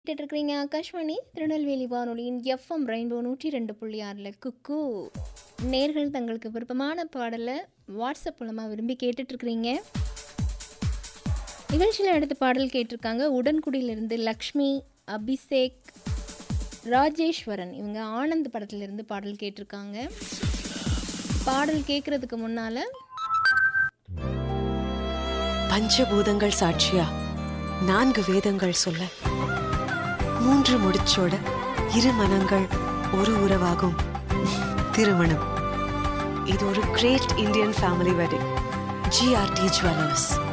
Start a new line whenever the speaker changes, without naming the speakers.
கேட்டுட்டு இருக்கிறீங்க ஆகாஷ்வாணி திருநெல்வேலி வானொலியின் எஃப்எம் ரெயின்போ நூற்றி ரெண்டு புள்ளி ஆறில் குக்கு நேர்கள் தங்களுக்கு விருப்பமான பாடலை வாட்ஸ்அப் மூலமாக விரும்பி கேட்டுட்டு இருக்கிறீங்க நிகழ்ச்சியில் அடுத்த பாடல் கேட்டிருக்காங்க உடன்குடியிலிருந்து லக்ஷ்மி அபிஷேக் ராஜேஸ்வரன் இவங்க ஆனந்த் படத்திலிருந்து பாடல் கேட்டிருக்காங்க பாடல் கேட்குறதுக்கு முன்னால்
பஞ்சபூதங்கள் சாட்சியா நான்கு வேதங்கள் சொல்ல மூன்று முடிச்சோட இரு மனங்கள் ஒரு உறவாகும் திருமணம் இது ஒரு great Indian family wedding GRT jewellers